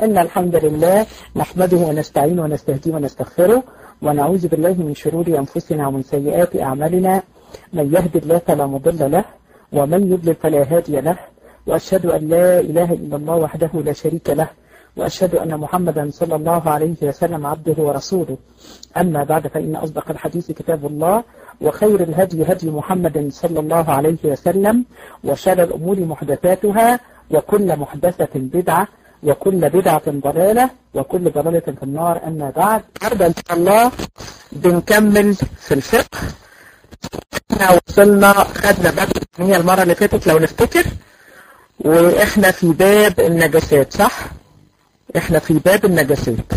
إن الحمد لله نحمده ونستعينه ونستهديه ونستغفره ونعوذ بالله من شرور أنفسنا ومن سيئات أعمالنا من يهد الله فلا مضل له ومن يضلل فلا هادي له وأشهد أن لا إله إلا الله وحده لا شريك له وأشهد أن محمدا صلى الله عليه وسلم عبده ورسوله أما بعد فإن أصدق الحديث كتاب الله وخير الهدي هدي محمد صلى الله عليه وسلم وشر الأمور محدثاتها وكل محدثة بدعة وكل بدعة ضلالة وكل ضلالة في النار أما بعد النهارده إن شاء الله بنكمل في الفقه احنا وصلنا خدنا باب الثانية المرة اللي فاتت لو نفتكر واحنا في باب النجاسات صح؟ احنا في باب النجاسات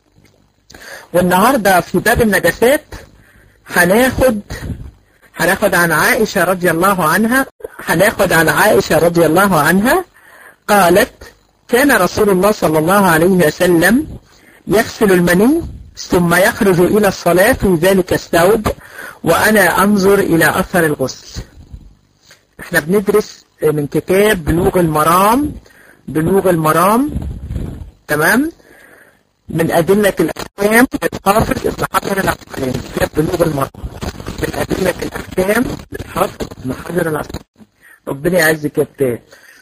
والنهاردة في باب النجاسات هناخد هناخد عن عائشة رضي الله عنها هناخد عن عائشة رضي الله عنها قالت كان رسول الله صلى الله عليه وسلم يغسل المني ثم يخرج إلى الصلاة في ذلك الثوب وأنا أنظر إلى أثر الغسل احنا بندرس من كتاب بلوغ المرام بلوغ المرام تمام من أدلة الأحكام للحافظ ابن حجر العسقلاني كتاب بلوغ المرام من أدلة الأحكام للحافظ ابن حجر العسقلاني ربنا يعز كتاب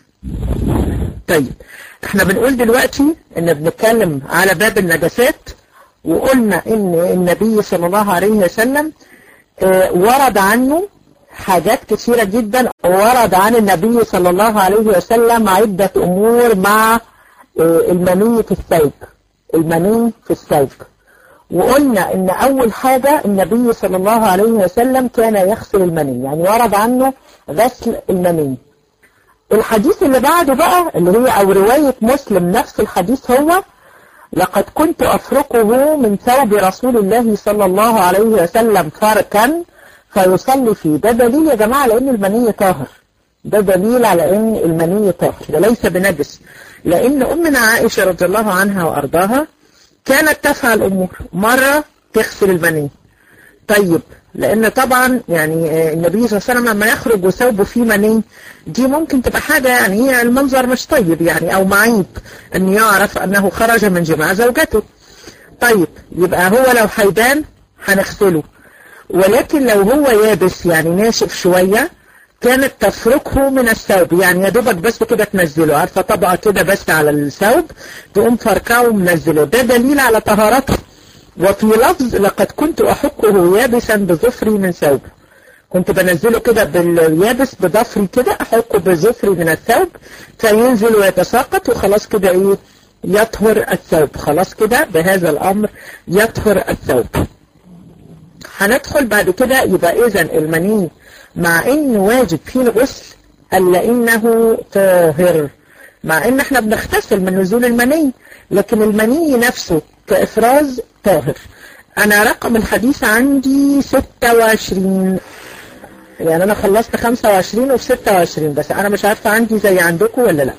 طيب احنا بنقول دلوقتي ان بنتكلم على باب النجاسات وقلنا ان النبي صلى الله عليه وسلم اه ورد عنه حاجات كثيرة جدا ورد عن النبي صلى الله عليه وسلم عدة امور مع اه المني في الثوب المني في الثوب وقلنا ان اول حاجة النبي صلى الله عليه وسلم كان يغسل المني يعني ورد عنه غسل المني الحديث اللي بعده بقى اللي هي او رواية مسلم نفس الحديث هو لقد كنت افرقه من ثوب رسول الله صلى الله عليه وسلم فركا فيصلي فيه ده دليل يا جماعة لان المني طاهر ده دليل على ان المني طاهر ده ليس بنجس لان امنا عائشة رضي الله عنها وارضاها كانت تفعل امور مرة تغسل المني طيب لان طبعا يعني النبي صلى الله عليه وسلم لما يخرج وثوبه فيه مني دي ممكن تبقى حاجة يعني هي المنظر مش طيب يعني او معيب ان يعرف انه خرج من جماع زوجته طيب يبقى هو لو هيبان هنغسله ولكن لو هو يابس يعني ناشف شوية كانت تفركه من الثوب يعني يا دوبك بس كده تنزله عارفة طبقة كده بس على الثوب تقوم فركعه ومنزله ده دليل على طهارته وفي لفظ لقد كنت أحكه يابسا بظفري من ثوب كنت بنزله كده باليابس بظفري كده أحكه بظفري من الثوب فينزل ويتساقط وخلاص كده إيه يطهر الثوب خلاص كده بهذا الأمر يطهر الثوب هندخل بعد كده يبقى إذا المني مع إن واجب فيه الغسل ألا إنه طاهر مع إن إحنا بنغتسل من نزول المني لكن المني نفسه كإفراز طاهر أنا رقم الحديث عندي 26 يعني أنا خلصت 25 وفي 26 بس أنا مش عارفة عندي زي عندكم ولا لا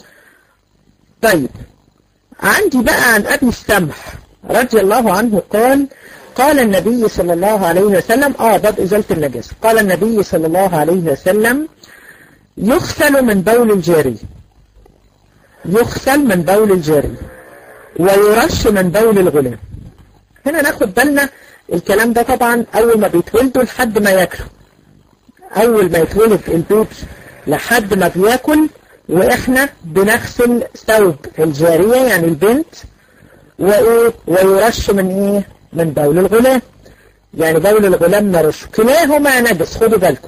طيب عندي بقى عن أبي السمح رضي الله عنه قال قال النبي صلى الله عليه وسلم آه باب إزالة النجاسة قال النبي صلى الله عليه وسلم يغسل من بول الجاري يغسل من بول الجاري ويرش من بول الغلام هنا ناخد بالنا الكلام ده طبعا اول ما بيتولدوا لحد ما ياكلوا اول ما يتولد البيبي لحد ما بياكل واحنا بنغسل ثوب الجارية يعني البنت وايه ويرش من ايه من بول الغلام يعني بول الغلام نرش كلاهما نجس خدوا بالكم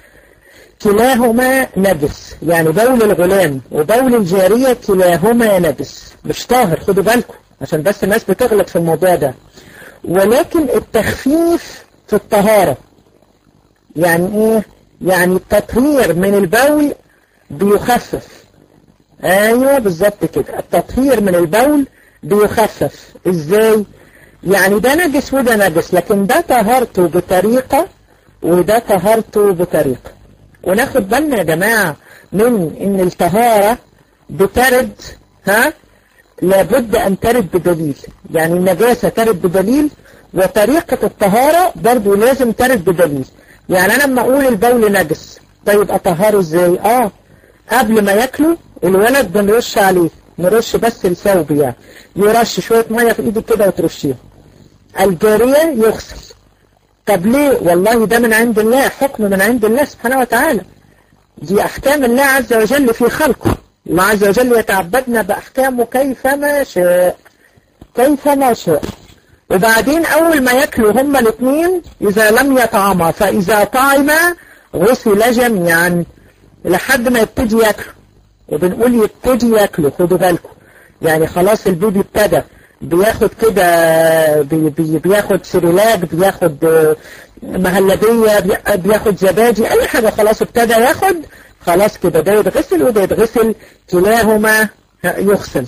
كلاهما نجس يعني بول الغلام وبول الجارية كلاهما نجس مش طاهر خدوا بالكم عشان بس الناس بتغلط في الموضوع ده ولكن التخفيف في الطهارة يعني ايه يعني التطهير من البول بيخفف ايوه بالظبط كده التطهير من البول بيخفف ازاي يعني ده نجس وده نجس لكن ده طهرته بطريقة وده طهرته بطريقة وناخد بالنا يا جماعة من ان الطهارة بترد ها لابد ان ترد بدليل يعني النجاسة ترد بدليل وطريقة الطهارة برضو لازم ترد بدليل يعني انا لما اقول البول نجس طيب اطهره ازاي اه قبل ما ياكله الولد بنرش عليه نرش بس الثوب يعني يرش شوية مية في ايدك كده وترشيها الجارية يغسل طب ليه والله ده من عند الله حكم من عند الله سبحانه وتعالى دي احكام الله عز وجل في خلقه الله عز وجل يتعبدنا باحكامه كيفما شاء كيفما شاء وبعدين اول ما ياكلوا هما الاثنين اذا لم يطعما فاذا طعما غسل جميعا لحد ما يبتدي ياكلوا وبنقول يبتدي ياكلوا خدوا بالكم يعني خلاص البيبي ابتدى بياخد كده بي بي بياخد سيريلاك بياخد مهلبية بياخد زبادي اي حاجة خلاص ابتدى ياخد خلاص كده ده يتغسل وده يتغسل كلاهما يغسل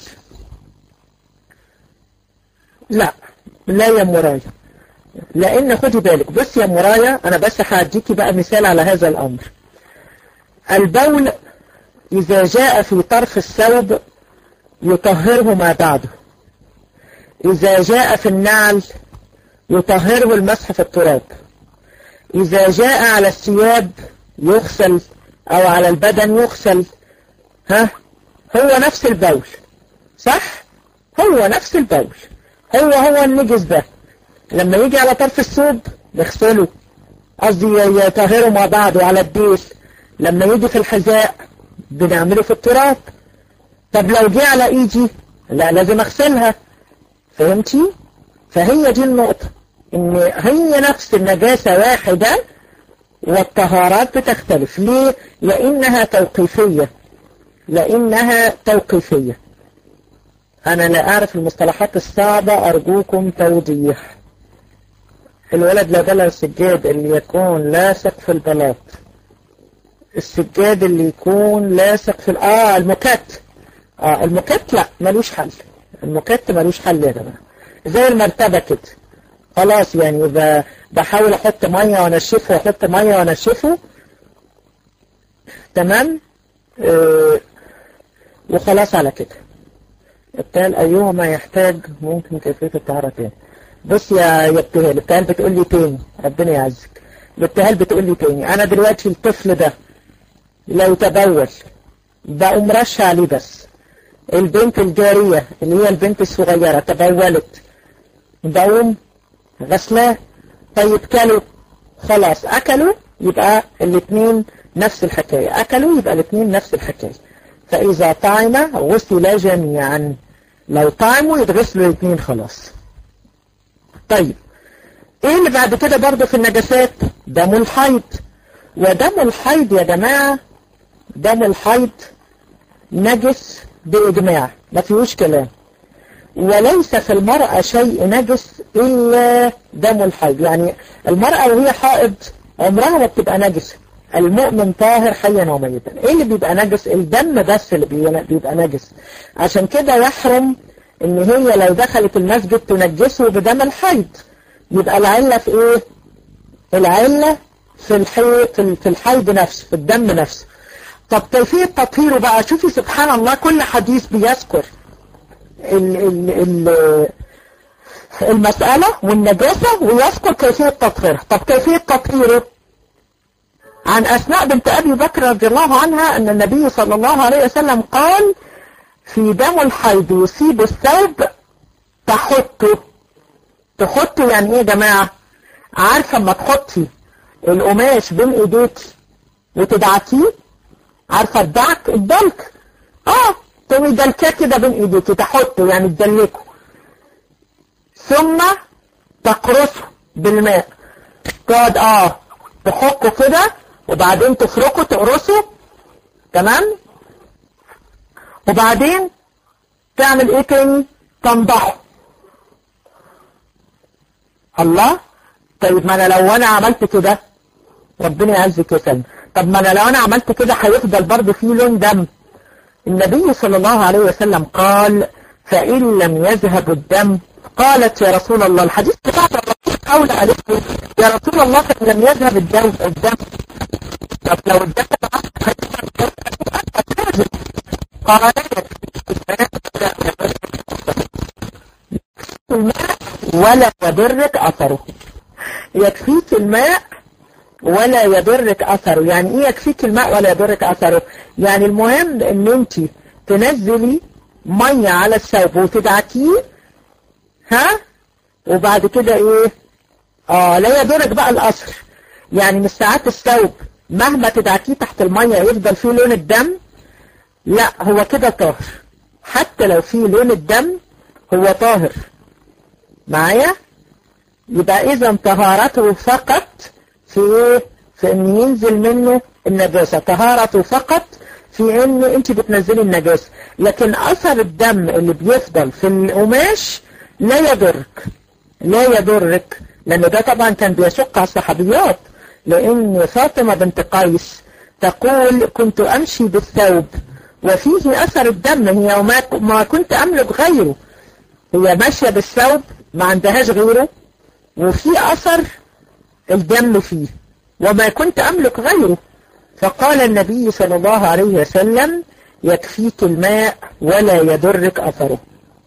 لا لا يا مرايا لان خدي بالك بص يا مرايا انا بس هديكي بقى مثال على هذا الامر البول اذا جاء في طرف الثوب يطهره ما بعده إذا جاء في النعل يطهره المسح في التراب إذا جاء على الثياب يغسل أو على البدن يغسل ها هو نفس البول صح هو نفس البول هو هو النجس ده لما يجي على طرف الثوب يغسله قصدي يطهره مع بعضه على الديل لما يجي في الحذاء بنعمله في التراب طب لو جه على ايدي لا لازم اغسلها فهمتي فهي دي النقطة ان هي نفس النجاسة واحدة والطهارات بتختلف ليه لانها توقيفية لانها توقيفية انا لا اعرف المصطلحات الصعبة ارجوكم توضيح الولد لا بلغ السجاد اللي يكون لاصق في البلاط السجاد اللي يكون لاصق في اه المكت اه المكت لا ملوش حل المكت ملوش حل يا جماعه زي المرتبة كده خلاص يعني بحاول احط مية وانشفه واحط مية وانشفه تمام اه وخلاص على كده التال ايهما يحتاج ممكن كيفية الطهارة تاني بص يا يا ابتهال ابتهال بتقول لي تاني ربنا يعزك الابتهال بتقول لي تاني انا دلوقتي الطفل ده لو تبول بقوم رش عليه بس البنت الجارية اللي هي البنت الصغيرة تبولت بقوم غسلاه طيب كلوا خلاص اكلوا يبقى الاثنين نفس الحكاية اكلوا يبقى الاثنين نفس الحكاية فاذا طعم غسل جميعا لو طعموا يتغسلوا الاثنين خلاص طيب ايه اللي بعد كده برضه في النجاسات دم الحيض ودم الحيض يا جماعة دم الحيض نجس بإجماع ما فيهوش كلام وليس في المرأة شيء نجس إلا دم الحيض يعني المرأة وهي حائض عمرها ما بتبقى نجسة المؤمن طاهر حيا وميتا ايه اللي بيبقى نجس الدم بس اللي بيبقى نجس عشان كده يحرم ان هي لو دخلت المسجد تنجسه بدم الحيض يبقى العلة في ايه العلة في الحيض في الحيض نفسه في الدم نفسه طب كيفية تطهيره بقى شوفي سبحان الله كل حديث بيذكر ال ال ال المسألة والنجاسة ويذكر كيفية تطهيره طب كيفية تطهيره عن أسماء بنت أبي بكر رضي الله عنها أن النبي صلى الله عليه وسلم قال في دم الحيض يصيب الثوب تحطه تحطه يعني ايه يا جماعة عارفة اما تحطي القماش بين ايديك وتدعكيه عارفة الدعك الدلك اه تقومي دلكاه كده بين ايديك تحطه يعني تدلكه ثم تقرصه بالماء تقعد اه تحكه كده وبعدين تفركه تقرصه تمام وبعدين تعمل ايه تاني تنضحه الله طيب ما انا لو انا عملت كده ربنا يعزك يا سلمى طب ما انا لو انا عملت كده هيفضل برضه فيه لون دم النبي صلى الله عليه وسلم قال فإن لم يذهب الدم قالت يا رسول الله الحديث بتاع الرسول قول عليه يا رسول الله فإن لم يذهب الدم الدم طب لو الدم قال الماء ولا يضرك أثره يكفيك الماء ولا يضرك أثره يعني إيه يكفيك الماء ولا يضرك أثره يعني المهم إن أنت تنزلي مية على الثوب وتدعكيه ها وبعد كده ايه اه لا يضرك بقى الاثر يعني مش ساعات الثوب مهما تدعكيه تحت المية يفضل فيه لون الدم لا هو كده طاهر حتى لو فيه لون الدم هو طاهر معايا يبقى اذا طهارته فقط في ايه في ان ينزل منه النجاسة طهارته فقط في ان انت بتنزلي النجاسة لكن اثر الدم اللي بيفضل في القماش لا يضرك لا يضرك لان ده طبعا كان بيشق على الصحابيات لان فاطمة بنت قيس تقول كنت امشي بالثوب وفيه اثر الدم هي وما ما كنت املك غيره هي ماشية بالثوب ما عندهاش غيره وفي اثر الدم فيه وما كنت املك غيره فقال النبي صلى الله عليه وسلم يكفيك الماء ولا يضرك اثره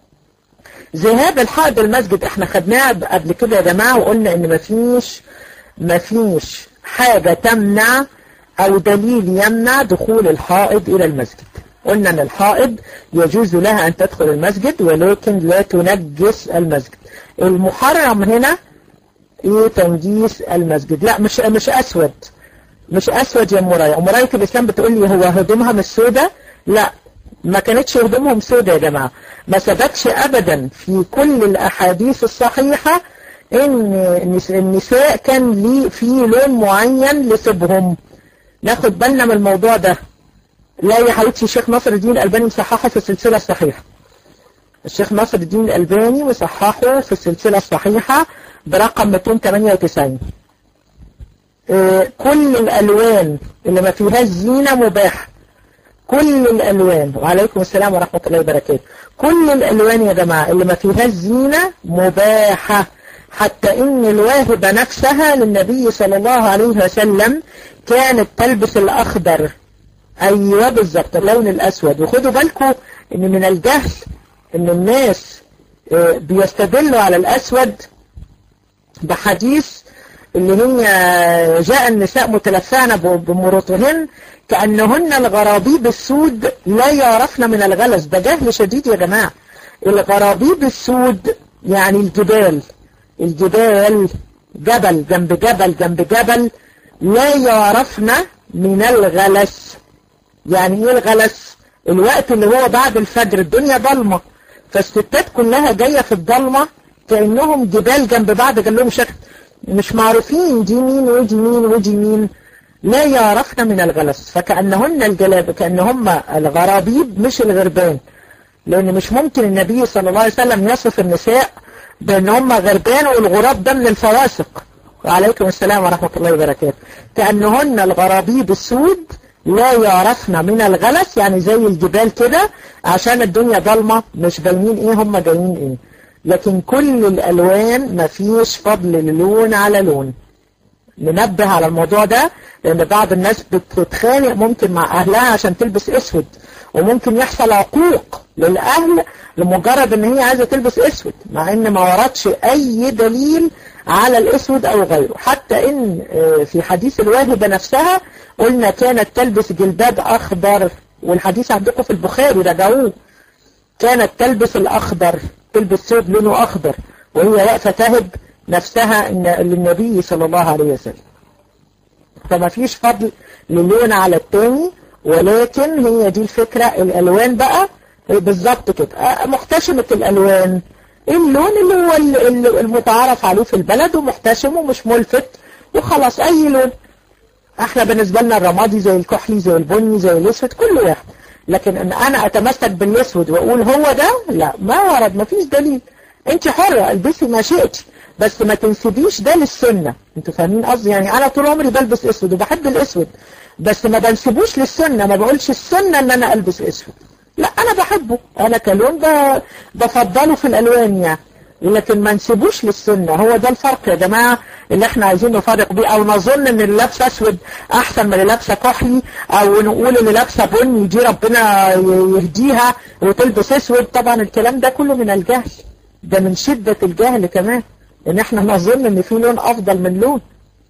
ذهاب الحائض المسجد احنا خدناه قبل كده يا جماعة وقلنا ان مفيش مفيش حاجة تمنع او دليل يمنع دخول الحائض الى المسجد قلنا ان الحائض يجوز لها ان تدخل المسجد ولكن لا تنجس المسجد المحرم هنا ايه تنجيس المسجد لا مش مش اسود مش اسود يا مرايا مراية الاسلام بتقول لي هو هدومها مش سودة لا ما كانتش هدومهم سودة يا جماعة ما ثبتش ابدا في كل الاحاديث الصحيحة ان النساء كان لي في لون معين لثوبهم ناخد بالنا من الموضوع ده لا يا حبيبتي الشيخ ناصر الدين الألباني مصححه في السلسلة الصحيحة الشيخ ناصر الدين الألباني مصححه في السلسلة الصحيحة برقم 298 اه كل الألوان اللي ما فيهاش زينة مباح كل الألوان وعليكم السلام ورحمة الله وبركاته كل الألوان يا جماعة اللي ما فيهاش زينة مباحة حتى إن الواهبة نفسها للنبي صلى الله عليه وسلم كانت تلبس الأخضر ايوه بالظبط اللون الاسود وخدوا بالكم ان من الجهل ان الناس بيستدلوا على الاسود بحديث اللي هي جاء النساء متلفعن بمروطهن كأنهن الغرابيب السود لا يعرفن من الغلس ده جهل شديد يا جماعة الغرابيب السود يعني الجبال الجبال جبل جنب جبل جنب جبل لا يعرفن من الغلس يعني ايه الغلس الوقت اللي هو بعد الفجر الدنيا ضلمة فالستات كلها جاية في الضلمة كأنهم جبال جنب بعض قال لهم شكل مش معروفين دي مين ودي مين ودي مين لا يعرفن من الغلس فكأنهن الجلاب كأنهم الغرابيب مش الغربان لأن مش ممكن النبي صلى الله عليه وسلم يصف النساء بأن هم غربان والغراب ده من الفواسق وعليكم السلام ورحمة الله وبركاته كأنهن الغرابيب السود لا يعرفن من الغلس يعني زي الجبال كده عشان الدنيا ضلمة مش باينين ايه هم جايين ايه لكن كل الالوان مفيش فضل للون على لون ننبه على الموضوع ده لان بعض الناس بتتخانق ممكن مع اهلها عشان تلبس اسود وممكن يحصل عقوق للاهل لمجرد ان هي عايزة تلبس اسود مع ان ما وردش اي دليل على الاسود او غيره حتى ان في حديث الواهبة نفسها قلنا كانت تلبس جلباب اخضر والحديث عندكم في البخاري رجعوه كانت تلبس الاخضر تلبس ثوب لونه اخضر وهي واقفة تهب نفسها للنبي صلى الله عليه وسلم فما فيش فضل للون على التاني ولكن هي دي الفكرة الالوان بقى بالظبط كده محتشمة الالوان اللون اللي هو المتعارف عليه في البلد ومحتشم ومش ملفت وخلاص اي لون احنا بالنسبة لنا الرمادي زي الكحلي زي البني زي الاسود كل واحد لكن ان انا اتمسك بالاسود واقول هو ده لا ما ورد ما فيش دليل انت حرة البسي ما شئتي بس ما تنسبيش ده للسنة انتوا فاهمين قصدي يعني انا طول عمري بلبس اسود وبحب الاسود بس ما بنسبوش للسنة ما بقولش السنة ان انا البس اسود لا انا بحبه انا كلون بفضله في الالوان يعني لكن ما نسيبوش للسنة هو ده الفرق يا جماعة اللي احنا عايزين نفرق بيه او نظن ان اللي لابسه اسود احسن من اللي لابسه كحلي او نقول اللي لابسه بني دي ربنا يهديها وتلبس اسود طبعا الكلام ده كله من الجهل ده من شدة الجهل كمان ان احنا نظن ان في لون افضل من لون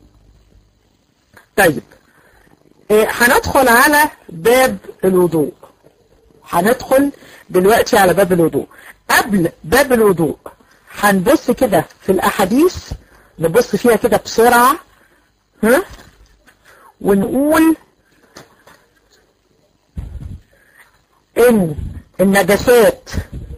طيب اه هندخل على باب الوضوء هندخل دلوقتي على باب الوضوء قبل باب الوضوء هنبص كده في الأحاديث نبص فيها كده بسرعة ها ونقول إن النجاسات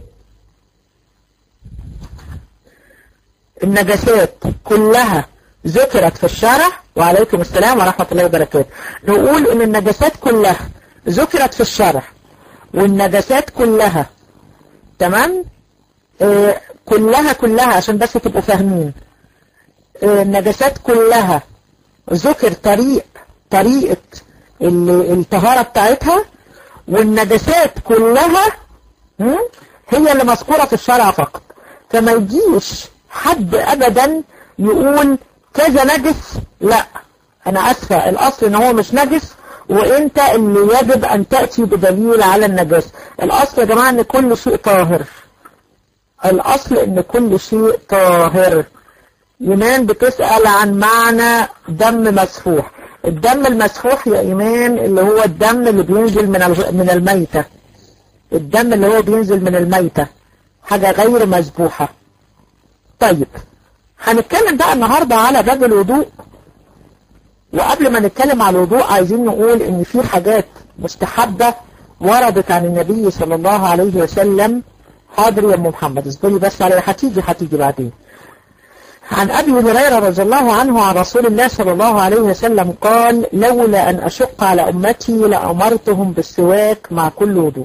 النجاسات كلها ذكرت في الشرع وعليكم السلام ورحمة الله وبركاته نقول ان النجاسات كلها ذكرت في الشرع والنجاسات كلها تمام آه كلها كلها عشان بس تبقوا فاهمين آه النجاسات كلها ذكر طريق طريقة الطهارة بتاعتها والنجاسات كلها هي اللي مذكورة في الشرع فقط فما يجيش حد ابدا يقول كذا نجس لا انا اسفة الاصل ان هو مش نجس وانت اللي يجب ان تأتي بدليل على النجاسة الاصل يا جماعة ان كل شيء طاهر الاصل ان كل شيء طاهر ايمان بتسأل عن معنى دم مسفوح الدم المسفوح يا ايمان اللي هو الدم اللي بينزل من من الميتة الدم اللي هو بينزل من الميتة حاجة غير مذبوحة طيب هنتكلم بقى النهاردة على باب الوضوء وقبل ما نتكلم على الوضوء عايزين نقول ان في حاجات مستحبة وردت عن النبي صلى الله عليه وسلم حاضر يا ام محمد اصبري بس على هتيجي هتيجي بعدين عن أبي هريرة رضي الله عنه عن رسول الله صلى الله عليه وسلم قال لولا أن أشق على أمتي لأمرتهم بالسواك مع كل وضوء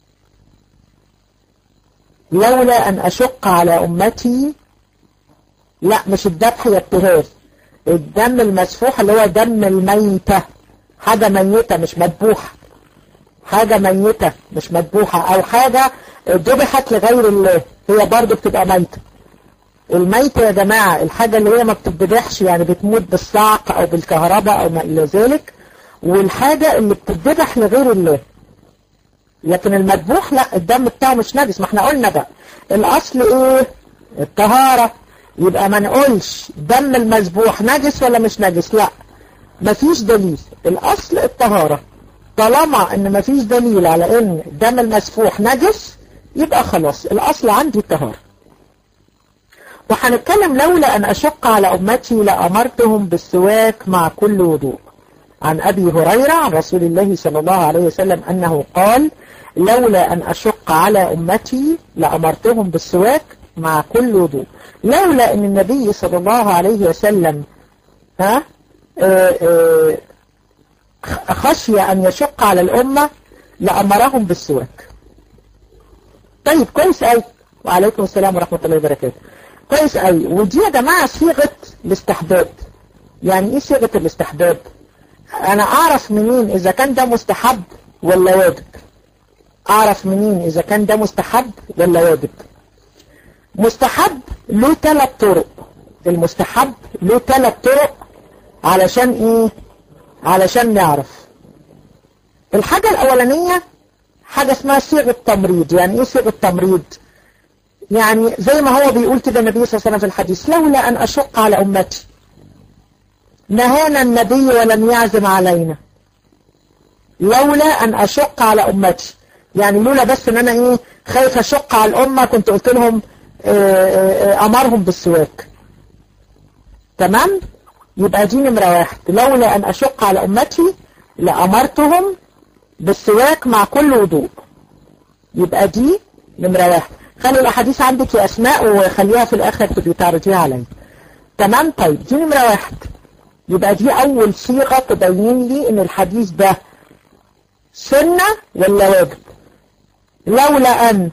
لولا أن أشق على أمتي لا مش الذبح يا ابتهال الدم المسفوح اللي هو دم الميتة حاجة ميتة مش مذبوحة حاجة ميتة مش مذبوحة أو حاجة ذبحت لغير الله هي برضه بتبقى ميتة الميتة يا جماعة الحاجة اللي هي ما بتتذبحش يعني بتموت بالصعق أو بالكهرباء أو ما إلى ذلك والحاجة اللي بتتذبح لغير الله لكن المذبوح لا الدم بتاعه مش نجس ما احنا قلنا بقى الأصل إيه الطهارة يبقى ما نقولش دم المذبوح نجس ولا مش نجس لا مفيش دليل الأصل الطهارة طالما ان مفيش دليل على ان دم المسفوح نجس يبقى خلاص الأصل عندي الطهارة وهنتكلم لولا أن أشق على أمتي لأمرتهم بالسواك مع كل وضوء عن أبي هريرة عن رسول الله صلى الله عليه وسلم أنه قال لولا أن أشق على أمتي لأمرتهم بالسواك مع كل وضوء لولا أن النبي صلى الله عليه وسلم ها آآ آآ خشي أن يشق على الأمة لأمرهم بالسواك طيب كويس أي وعليكم السلام ورحمة الله وبركاته كويس أي ودي يا جماعة صيغة الاستحباب يعني ايه صيغة الاستحباب انا اعرف منين اذا كان ده مستحب ولا واجب اعرف منين اذا كان ده مستحب ولا واجب مستحب له ثلاث طرق المستحب له ثلاث طرق علشان ايه علشان نعرف الحاجة الاولانية حاجة اسمها صيغة تمريض يعني ايه صيغة تمريض يعني زي ما هو بيقول كده النبي صلى الله عليه وسلم في الحديث لولا ان اشق على امتي نهانا النبي ولم يعزم علينا لولا ان اشق على امتي يعني لولا بس ان انا ايه خايف اشق على الامة كنت قلت لهم امرهم بالسواك تمام يبقى دي نمرة واحد لولا ان اشق على امتي لامرتهم بالسواك مع كل وضوء يبقى دي نمرة واحد خلي الاحاديث عندك يا اسماء وخليها في الاخر تبقي تعرضيها عليا تمام طيب دي نمرة واحد يبقى دي اول صيغة تبين لي ان الحديث ده سنة ولا واجب لولا ان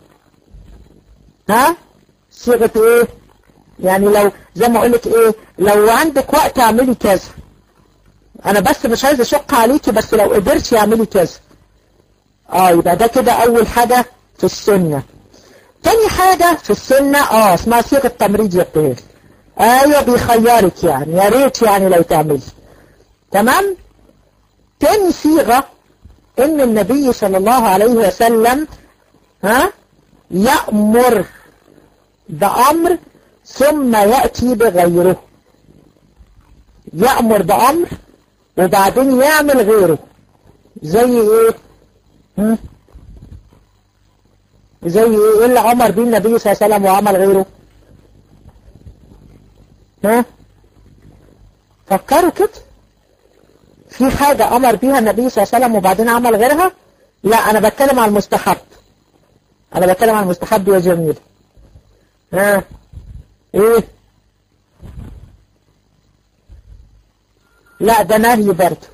ها صيغة ايه يعني لو زي ما اقولك ايه لو عندك وقت اعملي كذا انا بس مش عايز اشق عليكي بس لو قدرتي اعملي كذا اه يبقى ده كده اول حاجة في السنة تاني حاجة في السنة اه اسمها صيغة تمريض يا ابتهال ايوه بيخيرك يعني يا ريت يعني لو تعملي تمام تاني صيغة ان النبي صلى الله عليه وسلم ها يأمر بأمر ثم يأتي بغيره يأمر بأمر وبعدين يعمل غيره زي ايه هم؟ زي ايه إيه اللي امر بيه النبي صلى الله عليه وسلم وعمل غيره ها فكروا كده في حاجة امر بيها النبي صلى الله عليه وسلم وبعدين عمل غيرها لا انا بتكلم عن المستحب انا بتكلم عن المستحب يا جميل ها ايه لا ده نهي برضه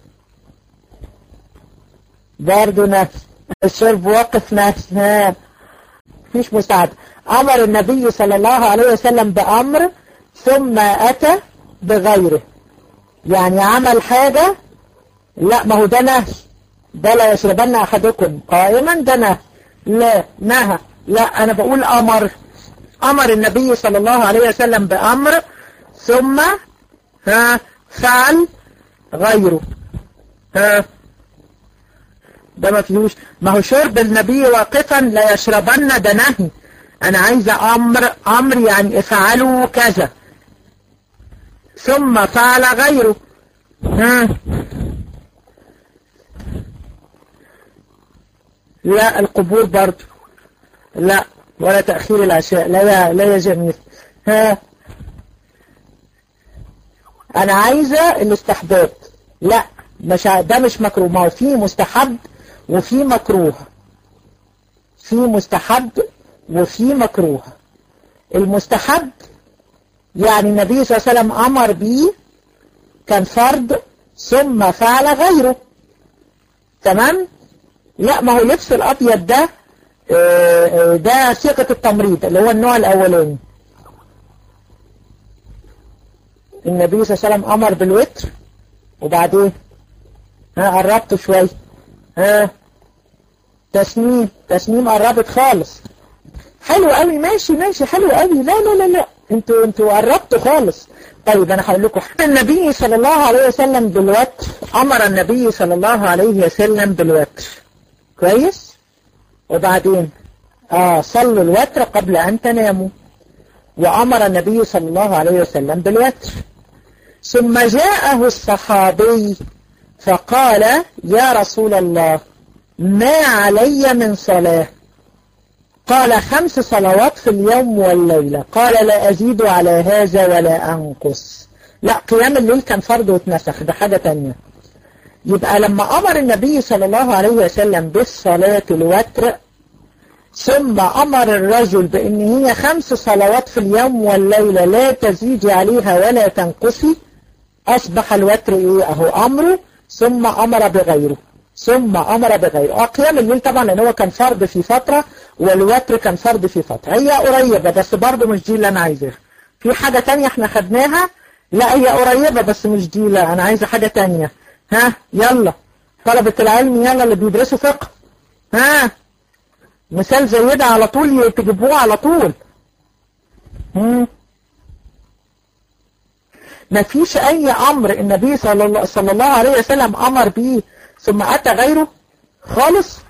برضه نهي الشرب واقف نهي ها مفيش مساعدة امر النبي صلى الله عليه وسلم بامر ثم اتى بغيره يعني عمل حاجة لا ما هو ده نهي ده لا يشربن احدكم قائما ده نهي لا نهى لا انا بقول امر امر النبي صلى الله عليه وسلم بامر ثم ها فعل غيره ها ده ما فيهوش ما هو شرب النبي واقفا لا يشربن ده نهي انا عايزه امر امر يعني افعلوا كذا ثم فعل غيره ها لا القبور برضه لا ولا تأخير العشاء لا يا لا يا جميل ها انا عايزه الاستحباب لا مش ع- ده مش مكروه ما هو في مستحب وفي مكروه في مستحب وفي مكروه المستحب يعني النبي صلى الله عليه وسلم امر بيه كان فرض ثم فعل غيره تمام لا ما هو لبس الابيض ده آه، آه، ده صيغه التمريض اللي هو النوع الاولاني النبي صلى الله عليه وسلم امر بالوتر وبعدين ها قربت شويه ها تسنيم تسنيم قربت خالص حلو قوي ماشي ماشي حلو قوي لا لا لا لا انتوا انتوا قربتوا خالص طيب انا هقول لكم حاجة. النبي صلى الله عليه وسلم بالوتر امر النبي صلى الله عليه وسلم بالوتر كويس وبعدين اه صلوا الوتر قبل ان تناموا وامر النبي صلى الله عليه وسلم بالوتر ثم جاءه الصحابي فقال يا رسول الله ما علي من صلاة قال خمس صلوات في اليوم والليلة قال لا أزيد على هذا ولا أنقص لا قيام الليل كان فرض واتنسخ ده حاجة تانية يبقى لما أمر النبي صلى الله عليه وسلم بالصلاة الوتر ثم أمر الرجل بأن هي خمس صلوات في اليوم والليلة لا تزيدي عليها ولا تنقصي أصبح الوتر إيه أهو أمره ثم أمر بغيره ثم أمر بغيره آه قيام الليل طبعا لأن هو كان فرض في فترة والوتر كان فرض في فترة هي قريبة بس برضه مش دي اللي أنا عايزاها في حاجة تانية احنا خدناها لا هي قريبة بس مش دي لا أنا عايزة حاجة تانية ها يلا طلبة العلم يلا اللي بيدرسوا فقه ها مثال زي ده على طول تجيبوه على طول مم. ما فيش اي امر النبي صلى الله, صلى الله عليه وسلم امر به ثم اتى غيره خالص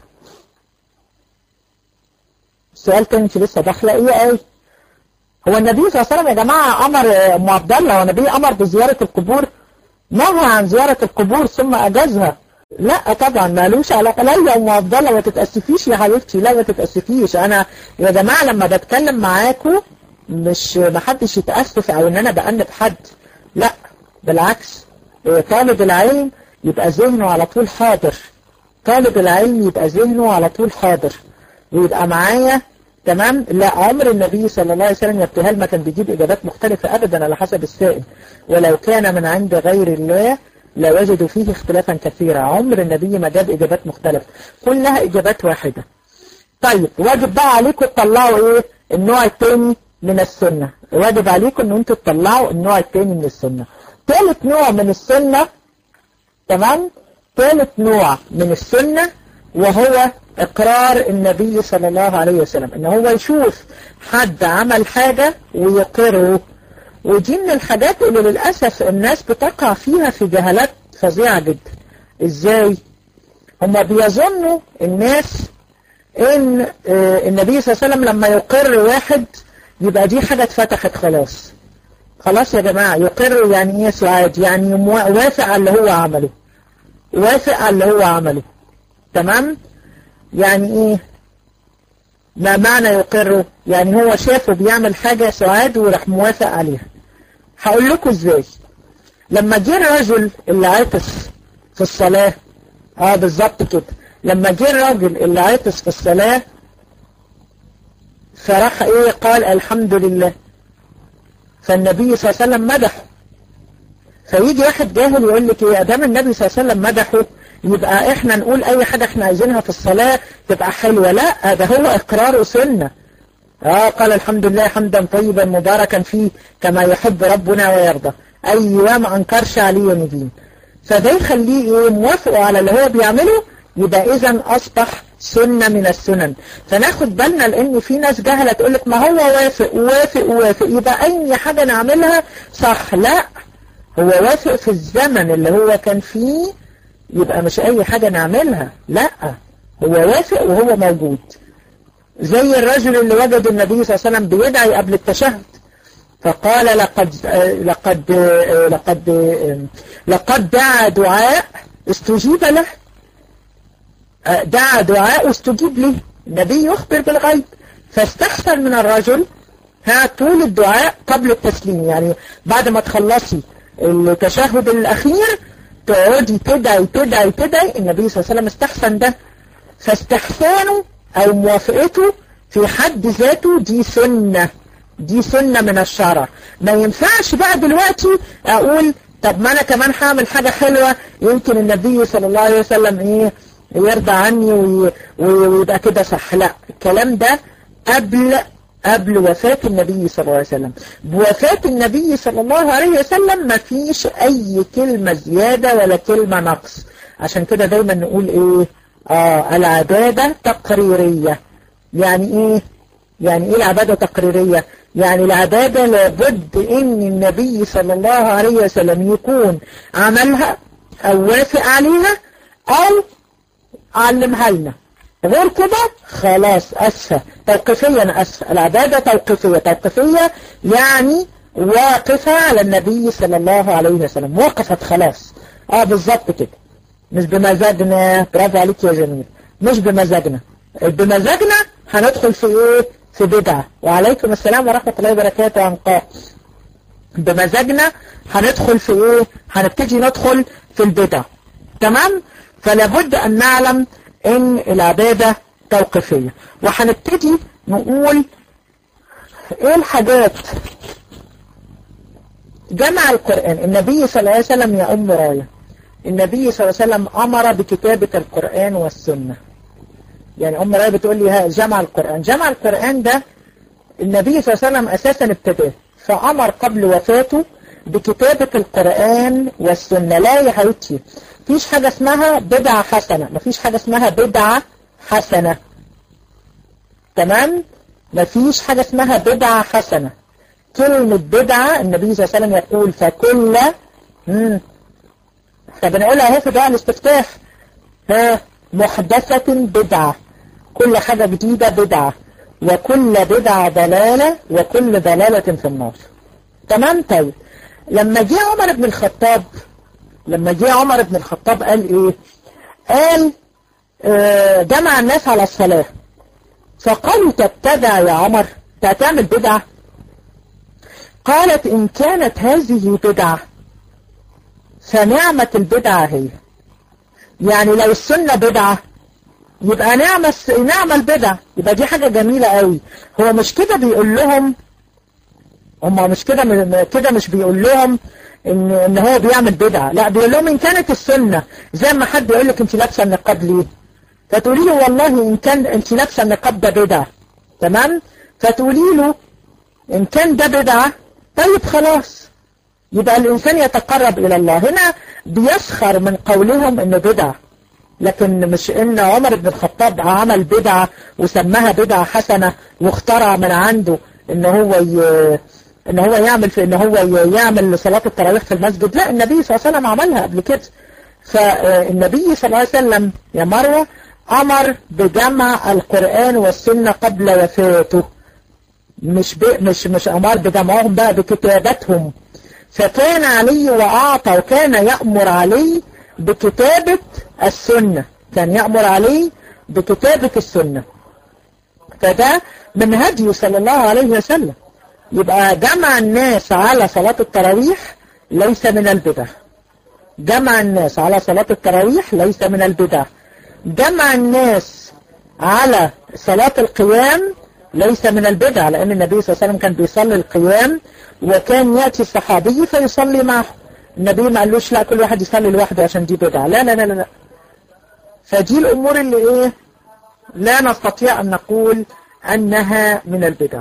السؤال تاني انت لسه داخله ايه ايه هو النبي صلى الله عليه وسلم يا جماعه امر ام عبد الله هو النبي امر بزياره القبور نهى عن زياره القبور ثم اجازها لا طبعا مالوش علاقه لا يا ام عبد الله ما تتاسفيش يا حبيبتي لا ما تتاسفيش انا يا جماعه لما بتكلم معاكم مش ما حدش يتاسف او ان انا بأنب حد لا بالعكس طالب العلم يبقى ذهنه على طول حاضر طالب العلم يبقى ذهنه على طول حاضر ويبقى معايا تمام لا عمر النبي صلى الله عليه وسلم يبتهل ما كان بيجيب إجابات مختلفة أبدا على حسب السائل ولو كان من عند غير الله لوجدوا فيه اختلافا كثيرا عمر النبي ما جاب إجابات مختلفة كلها إجابات واحدة طيب واجب بقى عليكم تطلعوا إيه النوع الثاني من السنة واجب عليكم ان انتوا تطلعوا النوع الثاني من السنة ثالث نوع من السنة تمام ثالث نوع من السنة وهو اقرار النبي صلى الله عليه وسلم ان هو يشوف حد عمل حاجة ويقره ودي من الحاجات اللي للأسف الناس بتقع فيها في جهالات فظيعة جدا ازاي هما بيظنوا الناس ان النبي صلى الله عليه وسلم لما يقر واحد يبقى دي حاجة اتفتحت خلاص خلاص يا جماعة يقر يعني ايه سعاد يعني وافق على اللي هو عمله وافق على اللي هو عمله تمام يعني ايه ما معنى يقره يعني هو شافه بيعمل حاجة سعاد وراح موافق عليها هقول لكم ازاي لما جه الرجل اللي عطس في الصلاة اه بالظبط كده لما جه الراجل اللي عطس في الصلاة فراح ايه قال الحمد لله فالنبي صلى الله عليه وسلم مدحه فيجي واحد جاهل يقول لك ايه ادام النبي صلى الله عليه وسلم مدحه يبقى احنا نقول اي حاجة احنا عايزينها في الصلاة تبقى حلوة لا ده هو اقرار سنة اه قال الحمد لله حمدا طيبا مباركا فيه كما يحب ربنا ويرضى ايوه ما انكرش عليه ندين فده يخليه ايه موافقه على اللي هو بيعمله يبقى اذا اصبح سنة من السنن فناخد بالنا لان في ناس جهلة تقول لك ما هو وافق وافق وافق يبقى اي حاجة نعملها صح لا هو وافق في الزمن اللي هو كان فيه يبقى مش اي حاجة نعملها لا هو وافق وهو موجود زي الرجل اللي وجد النبي صلى الله عليه وسلم بيدعي قبل التشهد فقال لقد لقد لقد لقد دعا دعاء استجيب له دعا دعاء استجيب له النبي يخبر بالغيب فاستحسن من الرجل ها طول الدعاء قبل التسليم يعني بعد ما تخلصي التشهد الأخير تقعدي تدعي تدعي تدعي النبي صلى الله عليه وسلم استحسن ده فاستحسانه أو موافقته في حد ذاته دي سنة دي سنة من الشرع ما ينفعش بقى دلوقتي أقول طب ما أنا كمان هعمل حاجة حلوة يمكن النبي صلى الله عليه وسلم إيه يرضى عني ويبقى كده صح لا الكلام ده قبل قبل وفاة النبي صلى الله عليه وسلم بوفاة النبي صلى الله عليه وسلم ما فيش أي كلمة زيادة ولا كلمة نقص عشان كده دايما نقول إيه آه العبادة تقريرية يعني إيه يعني إيه العبادة تقريرية يعني العبادة لابد إن النبي صلى الله عليه وسلم يكون عملها أو وافق عليها أو علمها لنا غير كده خلاص أسفة توقيفية أنا أسفة العبادة توقيفية توقيفية يعني واقفة على النبي صلى الله عليه وسلم وقفت خلاص اه بالظبط كده مش بمزاجنا برافو عليك يا جميل مش بمزاجنا بمزاجنا هندخل في ايه في بدعة وعليكم السلام ورحمة الله وبركاته عنقاء بمزاجنا هندخل في ايه هنبتدي ندخل في البدع تمام فلابد ان نعلم ان العبادة توقيفية وهنبتدي نقول ايه الحاجات جمع القرآن النبي صلى الله عليه وسلم يا أم راية النبي صلى الله عليه وسلم أمر بكتابة القرآن والسنة يعني أم راية بتقول لي ها جمع القرآن جمع القرآن ده النبي صلى الله عليه وسلم أساسا ابتداه فأمر قبل وفاته بكتابة القرآن والسنة لا يا حبيبتي مفيش حاجة اسمها بدعة حسنة مفيش حاجة اسمها بدعة حسنة تمام مفيش حاجة اسمها بدعة حسنة كلمة بدعة النبي صلى الله عليه وسلم يقول فكل مم. فبنقولها اهي في دعاء الاستفتاح ها محدثة بدعة كل حاجة جديدة بدعة وكل بدعة ضلالة وكل ضلالة في النار تمام طيب لما جه عمر بن الخطاب لما جه عمر بن الخطاب قال ايه قال آه جمع الناس على الصلاة فقالوا تبتدع يا عمر تعمل بدعة قالت إن كانت هذه بدعة فنعمة البدعة هي يعني لو السنة بدعة يبقى نعمة نعمة البدعة يبقى دي حاجة جميلة قوي هو مش كده بيقول لهم هم مش كده كده مش بيقول لهم ان ان هو بيعمل بدعة لا بيقول لهم ان كانت السنة زي ما حد يقول لك انت لابسه النقاب ليه فتقولي له والله ان كان انت لابسه النقاب ده بدعة تمام فتقولي له ان كان ده بدعة طيب خلاص يبقى الانسان يتقرب الى الله هنا بيسخر من قولهم انه بدعة لكن مش ان عمر بن الخطاب عمل بدعة وسماها بدعة حسنة واخترع من عنده ان هو ي... ان هو يعمل في ان هو يعمل صلاة التراويح في المسجد لا النبي صلى الله عليه وسلم عملها قبل كده فالنبي صلى الله عليه وسلم يا مروة امر بجمع القرآن والسنة قبل وفاته مش ب... مش مش امر بجمعهم بقى بكتابتهم فكان علي واعطى وكان يأمر علي بكتابة السنة كان يأمر علي بكتابة السنة فده من هديه صلى الله عليه وسلم يبقى جمع الناس على صلاة التراويح ليس من البدع جمع الناس على صلاة التراويح ليس من البدع جمع الناس على صلاة القيام ليس من البدع لأن النبي صلى الله عليه وسلم كان بيصلي القيام وكان يأتي الصحابي فيصلي معه النبي ما قالوش لا كل واحد يصلي لوحده عشان دي بدعة لا لا لا لا فدي الأمور اللي إيه لا نستطيع أن نقول أنها من البدع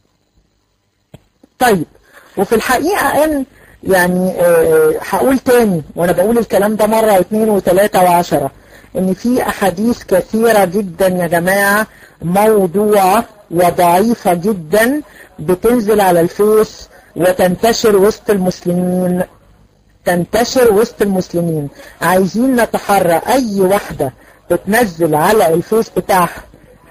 طيب وفي الحقيقة أن يعني هقول تاني وأنا بقول الكلام ده مرة واثنين وثلاثة وعشرة ان في احاديث كثيرة جدا يا جماعة موضوعة وضعيفة جدا بتنزل على الفيس وتنتشر وسط المسلمين تنتشر وسط المسلمين عايزين نتحرى اي واحدة بتنزل على الفيس بتاعها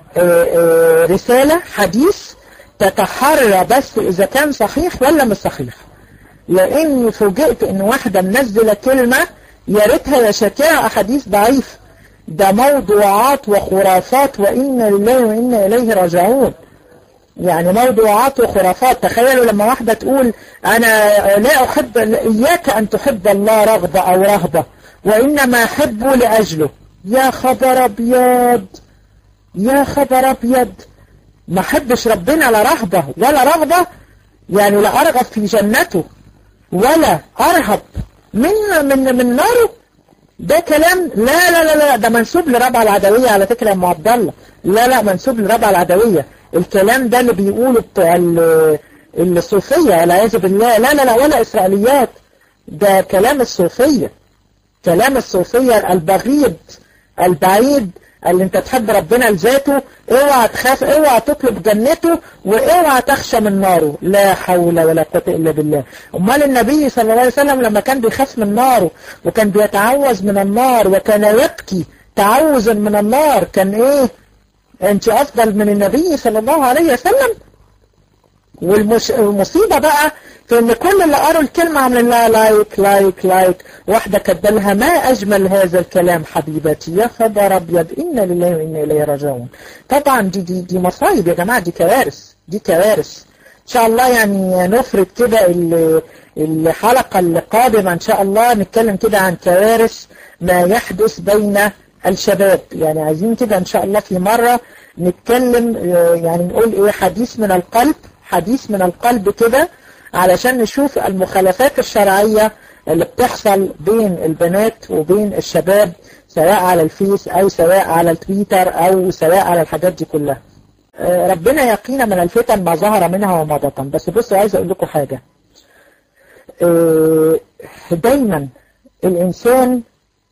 رسالة حديث تتحرى بس اذا كان صحيح ولا مش صحيح لاني فوجئت ان واحدة منزلة كلمة يا ريتها يا شكاها احاديث ضعيفة ده موضوعات وخرافات وإنا لله وإنا إليه راجعون يعني موضوعات وخرافات تخيلوا لما واحدة تقول أنا لا أحب إياك أن تحب الله رغبة أو رهبة وإنما أحبه لأجله يا خبر أبيض يا خبر أبيض ما أحبش ربنا لا رهبة ولا رغبة يعني لا أرغب في جنته ولا أرهب من من من ناره ده كلام لا لا لا لا ده منسوب لربع العدوية على فكرة يا ام عبد الله لا لا منسوب لربع العدوية الكلام ده اللي بيقوله بتوع الصوفية والعياذ بالله لا لا لا ولا إسرائيليات ده كلام الصوفية كلام الصوفية البغيض البعيد اللي انت تحب ربنا لذاته اوعى تخاف اوعى تطلب جنته واوعى تخشى من ناره لا حول ولا قوه الا بالله امال النبي صلى الله عليه وسلم لما كان بيخاف من ناره وكان بيتعوذ من النار وكان يبكي تعوذا من النار كان ايه انت افضل من النبي صلى الله عليه وسلم والمصيبة بقى في ان كل اللي قروا الكلمة عملوا لها لايك لايك لايك واحدة كاتبه ما اجمل هذا الكلام حبيبتي يا خبر ابيض انا لله وانا اليه راجعون طبعا دي دي دي مصايب يا جماعة دي كوارث دي كوارث ان شاء الله يعني نفرد كده الحلقة القادمة ان شاء الله نتكلم كده عن كوارث ما يحدث بين الشباب يعني عايزين كده ان شاء الله في مرة نتكلم يعني نقول ايه حديث من القلب حديث من القلب كده علشان نشوف المخالفات الشرعية اللي بتحصل بين البنات وبين الشباب سواء على الفيس او سواء على التويتر او سواء على الحاجات دي كلها ربنا يقينا من الفتن ما ظهر منها وما بطن بس بصوا عايز اقول لكم حاجة دايما الانسان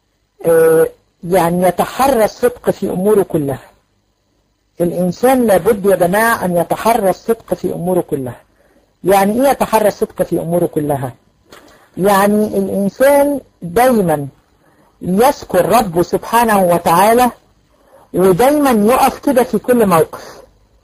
يعني يتحرى الصدق في اموره كلها الإنسان لابد يا جماعة أن يتحرى الصدق في أموره كلها يعني إيه يتحرى الصدق في أموره كلها يعني الإنسان دايما يذكر ربه سبحانه وتعالى ودايما يقف كده في كل موقف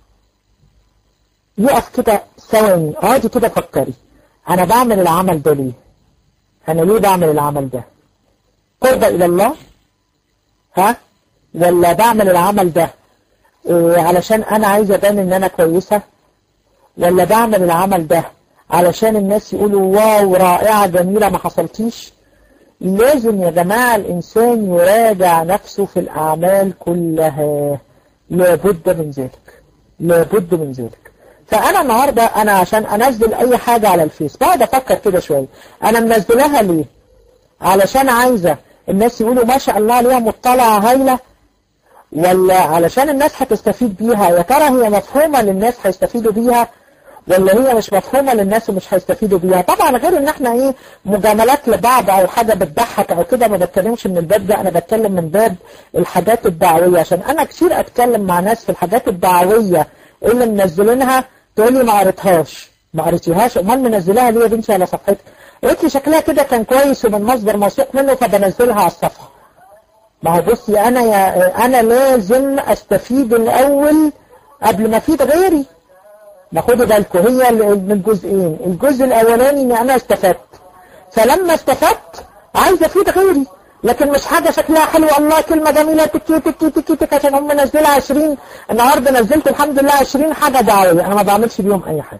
يقف كده ثواني اقعدي كده فكري أنا بعمل العمل ده ليه أنا ليه بعمل العمل ده قرب إلى الله ها ولا بعمل العمل ده إيه علشان انا عايزة ابان ان انا كويسة ولا بعمل العمل ده علشان الناس يقولوا واو رائعة جميلة ما حصلتيش لازم يا جماعة الانسان يراجع نفسه في الاعمال كلها لابد من ذلك لابد من ذلك فانا النهاردة انا عشان انزل اي حاجة على الفيس بقعد افكر كده شوية انا منزلها ليه علشان عايزة الناس يقولوا ما شاء الله ليها مطلعة هايلة ولا علشان الناس هتستفيد بيها يا ترى هي مفهومة للناس هيستفيدوا بيها ولا هي مش مفهومة للناس ومش هيستفيدوا بيها طبعا غير ان احنا ايه مجاملات لبعض او حاجة بتضحك او كده ما بتكلمش من الباب ده انا بتكلم من باب الحاجات الدعوية عشان انا كتير اتكلم مع ناس في الحاجات الدعوية اللي منزلينها تقول لي ما قريتهاش ما قريتيهاش امال منزلاها ليه يا بنتي على صفحتك قلت لي شكلها كده كان كويس ومن مصدر موثوق منه فبنزلها على الصفحة ما هو بصي انا يا انا لازم استفيد الاول قبل ما افيد غيري ما خدوا بالكم هي من جزئين الجزء الاولاني ان انا استفدت فلما استفدت عايز افيد غيري لكن مش حاجة شكلها حلو الله كلمة جميلة تكي تكي تكي تكي عشان هم نزلها 20 النهاردة نزلت الحمد لله 20 حاجة دعوية انا ما بعملش بيهم اي حاجة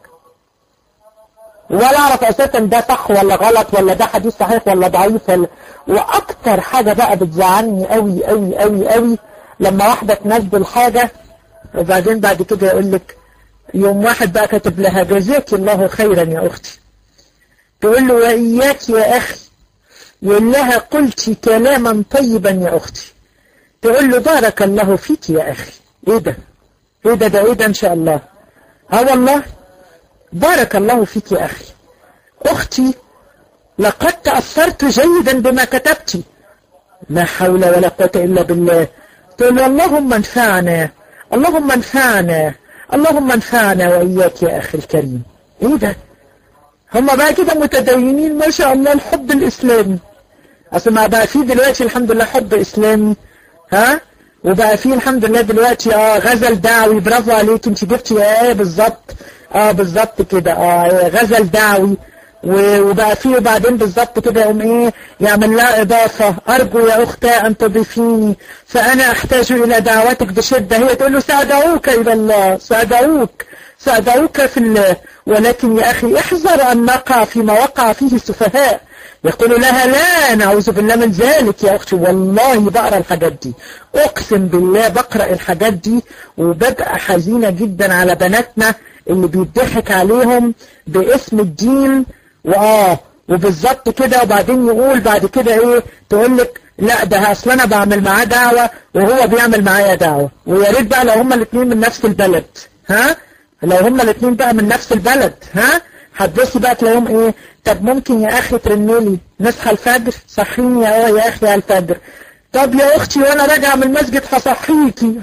ولا اعرف اساسا ده صح ولا غلط ولا ده حديث صحيح ولا ضعيف ولا واكتر حاجة بقى بتزعلني قوي قوي قوي قوي لما واحدة تنزل حاجة وبعدين بعد كده يقول لك يوم واحد بقى كاتب لها جزاك الله خيرا يا اختي تقول له واياك يا اخي يقول لها قلت كلاما طيبا يا اختي تقول له بارك الله فيك يا اخي ايه ده ايه ده ده ايه ده ان شاء الله ها والله بارك الله فيك يا اخي اختي لقد تأثرت جيدا بما كتبت لا حول ولا قوة الا بالله تقول اللهم انفعنا اللهم انفعنا اللهم انفعنا وإياك يا أخي الكريم إيه ده هم بقى كده متدينين ما شاء الله الحب الإسلامي أصل ما بقى فيه دلوقتي الحمد لله حب إسلامي ها وبقى فيه الحمد لله دلوقتي اه غزل دعوي برافو عليك انت جبتي ايه بالظبط اه بالظبط كده اه غزل دعوي وبقى فيه وبعدين بالظبط كده يقوم ايه يعمل لها اضافة ارجو يا اختي ان تضيفيني فانا احتاج الى دعوتك بشدة هي تقول له سأدعوك الى الله سأدعوك سأدعوك في الله ولكن يا اخي احذر ان نقع فيما وقع فيه السفهاء يقول لها لا نعوذ بالله من ذلك يا اختي والله بقرا الحاجات دي اقسم بالله بقرا الحاجات دي وببقى حزينة جدا على بناتنا اللي بيضحك عليهم باسم الدين واه وبالظبط كده وبعدين يقول بعد كده ايه تقول لك لا ده اصل انا بعمل معاه دعوه وهو بيعمل معايا دعوه ويا ريت بقى لو هما الاثنين من نفس البلد ها لو هما الاثنين بقى من نفس البلد ها هتبصي بقى تلاقيهم ايه طب ممكن يا اخي ترنلي نصحى الفجر صحيني يا يا اخي على الفجر طب يا اختي وانا راجعه من المسجد هصحيكي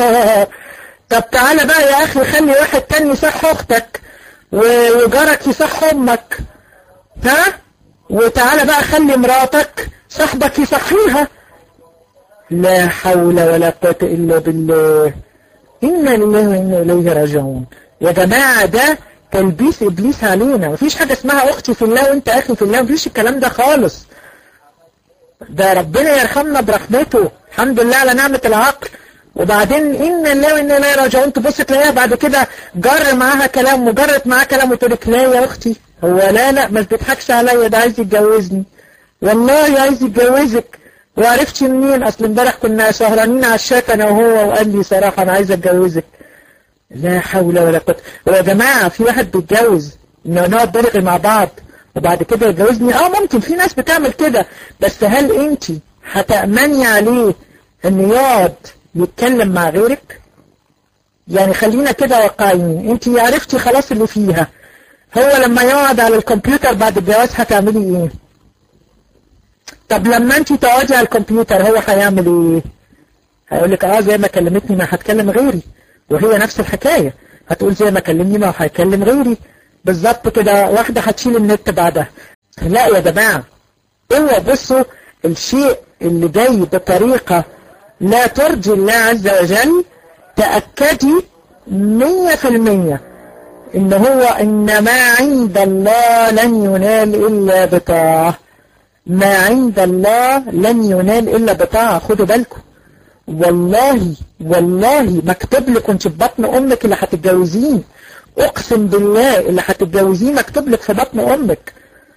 طب تعالى بقى يا اخي خلي واحد تاني يصح اختك وجارك يصح امك ها وتعالى بقى خلي مراتك صاحبك يصحيها لا حول ولا قوة إلا بالله إنا لله وإنا إليه راجعون يا جماعة ده تلبيس إبليس علينا مفيش حاجة اسمها أختي في الله وإنت أخي في الله مفيش الكلام ده خالص ده ربنا يرحمنا برحمته الحمد لله على نعمة العقل وبعدين إن الله وإنا إليه راجعون تبص تلاقيها بعد كده جر معاها كلام وجرت معاها كلام وتقول لك لا يا أختي هو لا لا ما بتضحكش عليا ده عايز يتجوزني والله عايز يتجوزك وعرفتش منين اصل امبارح كنا سهرانين على الشات انا وهو وقال لي صراحة انا عايز اتجوزك لا حول ولا قوة ويا جماعة في واحد بيتجوز ان نقعد نرغي مع بعض وبعد كده يتجوزني اه ممكن في ناس بتعمل كده بس هل انت هتأمني عليه ان يقعد يتكلم مع غيرك يعني خلينا كده واقعيين انت عرفتي خلاص اللي فيها هو لما يقعد على الكمبيوتر بعد الجواز هتعملي ايه طب لما انت تقعدي على الكمبيوتر هو هيعمل ايه هيقول لك اه زي ما كلمتني ما هتكلم غيري وهي نفس الحكاية هتقول زي ما كلمني ما هيكلم غيري بالظبط كده واحدة هتشيل النت بعدها لا يا جماعة اوعوا بصوا الشيء اللي جاي بطريقة لا ترجي الله عز وجل تأكدي مية في المية ان هو ان ما عند الله لن ينال الا بطاعة ما عند الله لن ينال الا بطاعة خدوا بالكم والله والله مكتوب لك كنت في بطن امك اللي هتتجوزيه اقسم بالله اللي هتتجوزيه مكتوب لك في بطن امك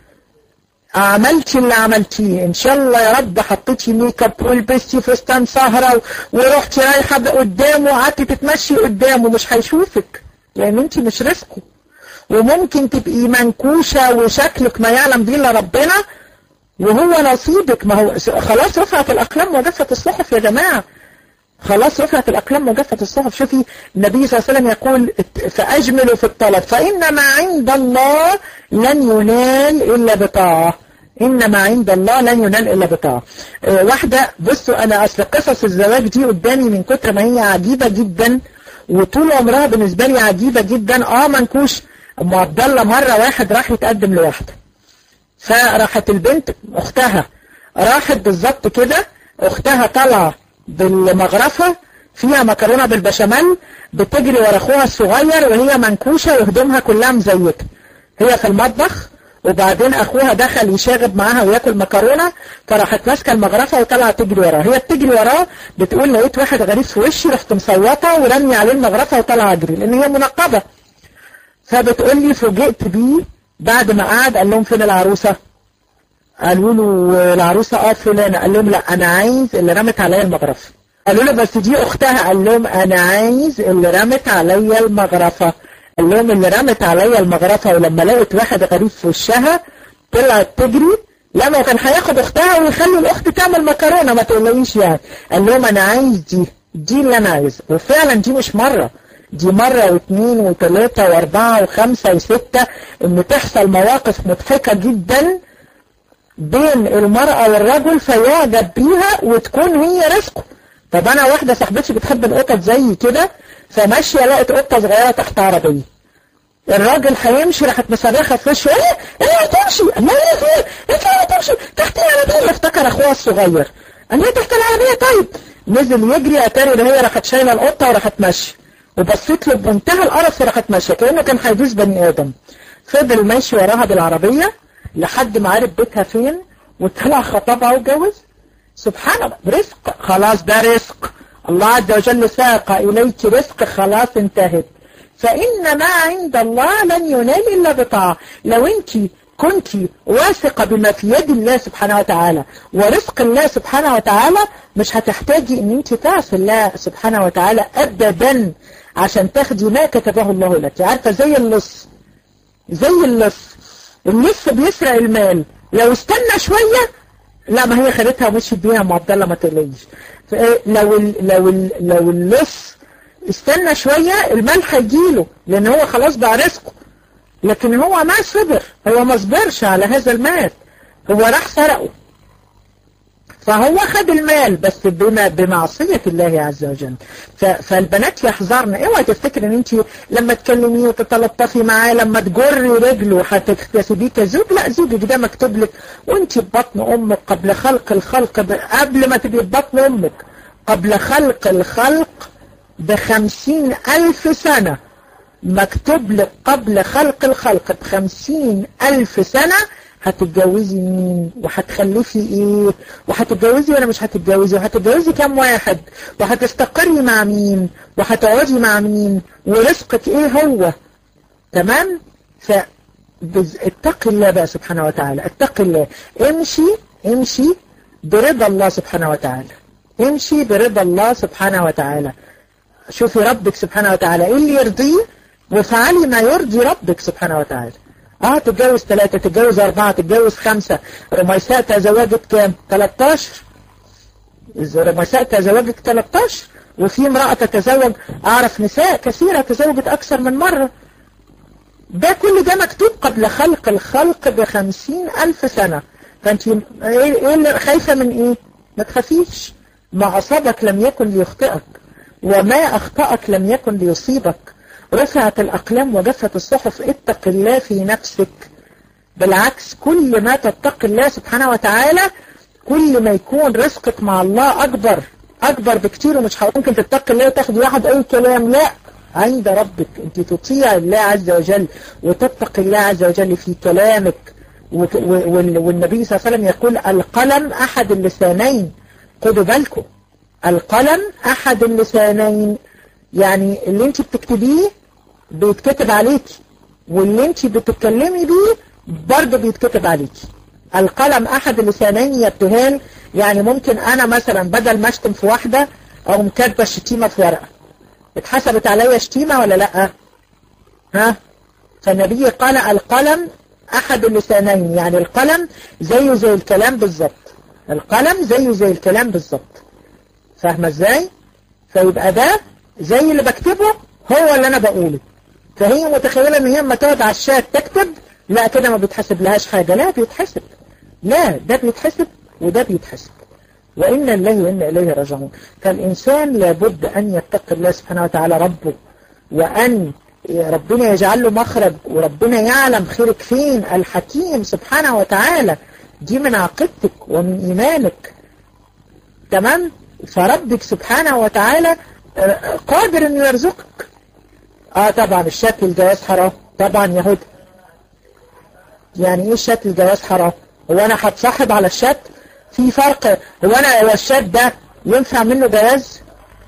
عملتي اللي عملتيه ان شاء الله يا رب حطيتي ميك اب ولبستي فستان سهره ورحتي رايحه قدامه وقعدتي تتمشي قدامه مش هيشوفك لان انت مش رزقه وممكن تبقي منكوشة وشكلك ما يعلم به الا ربنا وهو نصيبك ما هو خلاص رفعت الاقلام وجفت الصحف يا جماعة خلاص رفعت الاقلام وجفت الصحف شوفي النبي صلى الله عليه وسلم يقول فاجملوا في الطلب فان ما عند الله لن ينال الا بطاعة إن ما عند الله لن ينال إلا بطاعة أه واحدة بصوا أنا أصل قصص الزواج دي قدامي من كتر ما هي عجيبة جدا وطول عمرها بالنسبة لي عجيبة جدا اه منكوش ام عبد الله مرة واحد راح يتقدم لواحدة فراحت البنت اختها راحت بالظبط كده اختها طالعة بالمغرفة فيها مكرونة بالبشاميل بتجري ورا اخوها الصغير وهي منكوشة وهدومها كلها مزيتة هي في المطبخ وبعدين اخوها دخل يشاغب معاها وياكل مكرونه فراحت ماسكه المغرفه وطلعت تجري وراه هي بتجري وراه بتقول لقيت واحد غريب في وشي رحت مصوته ورمي عليه المغرفه وطلع اجري لان هي منقبه فبتقول لي فوجئت بيه بعد ما قعد قال لهم فين العروسه قالوا له العروسه اه فلانه قال لهم لا انا عايز اللي رمت عليا المغرفه قالوا له بس دي اختها قال لهم انا عايز اللي رمت عليا المغرفه قال لهم اللي رمت عليا المغرفه ولما لقيت واحد غريب في وشها طلعت تجري لما كان هياخد اختها ويخلي الاخت تعمل مكرونه ما تقوليش يعني قال لهم انا عايز دي دي اللي انا عايز وفعلا دي مش مره دي مرة واثنين وثلاثة واربعة وخمسة وستة ان تحصل مواقف مضحكة جدا بين المرأة والرجل فيعجب بيها وتكون هي رزقه طب انا واحدة صاحبتي بتحب القطط زي كده فماشية لقت قطة صغيرة تحت عربية الراجل هيمشي راحت مصرخة في وشه ايه ايه هتمشي انا ايه فين انت هتمشي تحت العربية افتكر اخوها الصغير قال لي تحت العربية طيب نزل يجري اتاري ان هي راحت شايله القطة وراحت ماشية وبصيت له بمنتهى القرف وراحت ماشية كأنه كان هيدوس بني ادم فضل ماشي وراها بالعربية لحد ما عرف بيتها فين وطلع خطبها واتجوز سبحان الله رزق خلاص ده رزق الله عز وجل ساق إليك رزق خلاص انتهت فإن ما عند الله لن ينال إلا بطاعة لو أنت كنت واثقة بما في يد الله سبحانه وتعالى ورزق الله سبحانه وتعالى مش هتحتاجي ان انت تعصي الله سبحانه وتعالى ابدا عشان تاخدي ما كتبه الله لك عارفة زي اللص زي اللص اللص بيسرق المال لو استنى شوية لا ما هي خدتها ومشيت بيها ام عبد الله ما تقلقيش لو ال لو ال لو اللص استنى شوية المال هيجيله لان هو خلاص بقى رزقه لكن هو ما صبر هو ما صبرش على هذا المال هو راح سرقه فهو خد المال بس بما بمعصية الله عز وجل فالبنات يحذرن اوعى تفتكر ان انت لما تكلميه وتتلطفي معاه لما تجري رجله هتكتسبيه كزوج لا زوجك ده مكتوب لك وانت في بطن امك قبل خلق الخلق قبل ما تبقي في بطن امك قبل خلق الخلق بخمسين الف سنة مكتوب لك قبل خلق الخلق بخمسين ألف سنة هتتجوزي مين وهتخلفي ايه وهتتجوزي ولا مش هتتجوزي وهتتجوزي كام واحد وهتستقري مع مين وهتقعدي مع مين ورزقك ايه هو تمام ف اتق الله بقى سبحانه وتعالى اتق الله امشي امشي برضا الله سبحانه وتعالى امشي برضا الله سبحانه وتعالى شوفي ربك سبحانه وتعالى ايه اللي يرضيه وفعلي ما يرضي ربك سبحانه وتعالى اه تتجوز ثلاثة تتجوز أربعة تتجوز خمسة رميساء تزوجت كام 13 رميساء تزوجت 13 وفي امرأة تتزوج أعرف نساء كثيرة تزوجت أكثر من مرة ده كل ده مكتوب قبل خلق الخلق بخمسين ألف سنة فأنت إيه اللي خايفة من إيه ما تخافيش ما أصابك لم يكن ليخطئك وما أخطأك لم يكن ليصيبك رفعت الأقلام وجفت الصحف اتق الله في نفسك بالعكس كل ما تتق الله سبحانه وتعالى كل ما يكون رزقك مع الله أكبر أكبر بكتير ومش ممكن تتق الله وتاخد واحد أي كلام لا عند ربك انت تطيع الله عز وجل وتتق الله عز وجل في كلامك والنبي صلى الله عليه وسلم يقول القلم أحد اللسانين خدوا بالكم القلم أحد اللسانين يعني اللي انت بتكتبيه بيتكتب عليكي واللي انت بتتكلمي بيه برضه بيتكتب عليكي القلم احد اللسانين يا ابتهال يعني ممكن انا مثلا بدل ما اشتم في واحدة او مكاتبة الشتيمة في ورقة اتحسبت عليا شتيمة ولا لا ها فالنبي قال القلم احد اللسانين يعني القلم زيه زي الكلام بالظبط القلم زيه زي الكلام بالظبط فاهمة ازاي فيبقى ده زي اللي بكتبه هو اللي انا بقوله فهي متخيلة ان هي لما تقعد على الشات تكتب لا كده ما بيتحسب لهاش حاجة لا بيتحسب لا ده بيتحسب وده بيتحسب وإن الله وإنا إليه راجعون فالإنسان لابد أن يتقي الله سبحانه وتعالى ربه وأن ربنا يجعل له مخرج وربنا يعلم خيرك فين الحكيم سبحانه وتعالى دي من عقيدتك ومن إيمانك تمام فربك سبحانه وتعالى قادر أن يرزقك اه طبعا الشكل جواز حرام طبعا يهود يعني ايه الشات الجواز حرام هو انا هتصاحب على الشات في فرق هو انا هو الشات ده ينفع منه جواز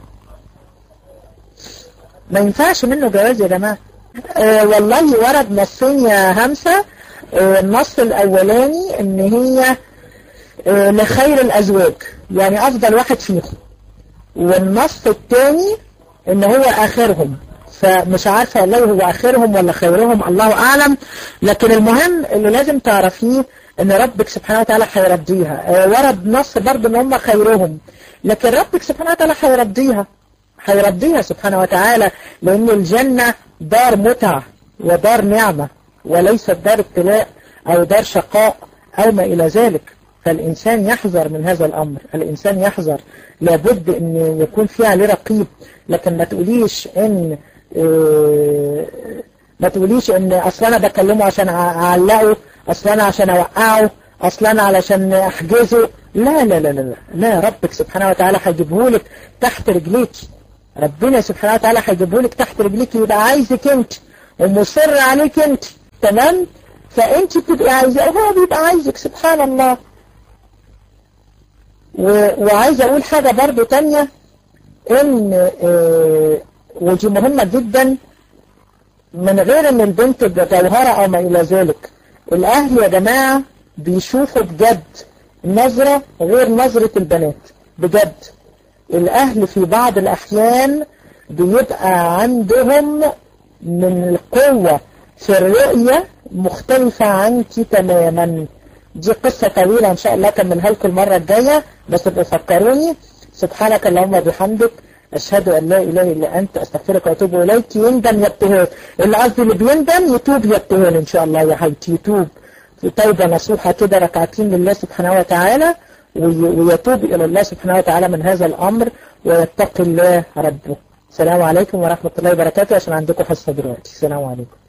ما ينفعش منه جواز يا جماعة آه والله ورد نصين يا همسة آه النص الاولاني ان هي آه لخير الازواج يعني افضل واحد فيهم والنص الثاني ان هو اخرهم فمش عارفة والله هو اخرهم ولا خيرهم الله اعلم لكن المهم اللي لازم تعرفيه ان ربك سبحانه وتعالى هيرضيها آه ورد نص برضه ان هم خيرهم لكن ربك سبحانه وتعالى هيرضيها هيرضيها سبحانه وتعالى لان الجنة دار متعة ودار نعمة وليست دار ابتلاء او دار شقاء او ما الى ذلك فالإنسان يحذر من هذا الأمر الإنسان يحذر لابد أن يكون في عليه رقيب لكن ما تقوليش أن ما تقوليش أن أصلا أنا بكلمه عشان أعلقه أصلا أنا عشان أوقعه أصلا أنا علشان أحجزه لا لا لا لا لا ربك سبحانه وتعالى هيجيبهولك تحت رجليك ربنا سبحانه وتعالى هيجيبهولك تحت رجليك يبقى عايزك أنت ومصر عليك أنت تمام فأنت بتبقى عايزة وهو بيبقى عايزك سبحان الله وعايز اقول حاجة برضو تانية ان اه ودي مهمة جدا من غير ان البنت جوهرة او ما الى ذلك الاهل يا جماعة بيشوفوا بجد نظرة غير نظرة البنات بجد الاهل في بعض الاحيان بيبقى عندهم من القوة في الرؤية مختلفة عنك تماما دي قصة طويلة ان شاء الله اكملها لكم المرة الجاية بس تبقوا فكروني سبحانك اللهم وبحمدك اشهد ان لا اله الا انت استغفرك واتوب اليك يندم يبتهل اللي قصدي اللي بيندم يتوب يبتهل ان شاء الله يا حبيبتي يتوب في توبة نصوحة كده ركعتين لله سبحانه وتعالى ويتوب الى الله سبحانه وتعالى من هذا الامر ويتقي الله ربه السلام عليكم ورحمة الله وبركاته عشان عندكم حصة دلوقتي السلام عليكم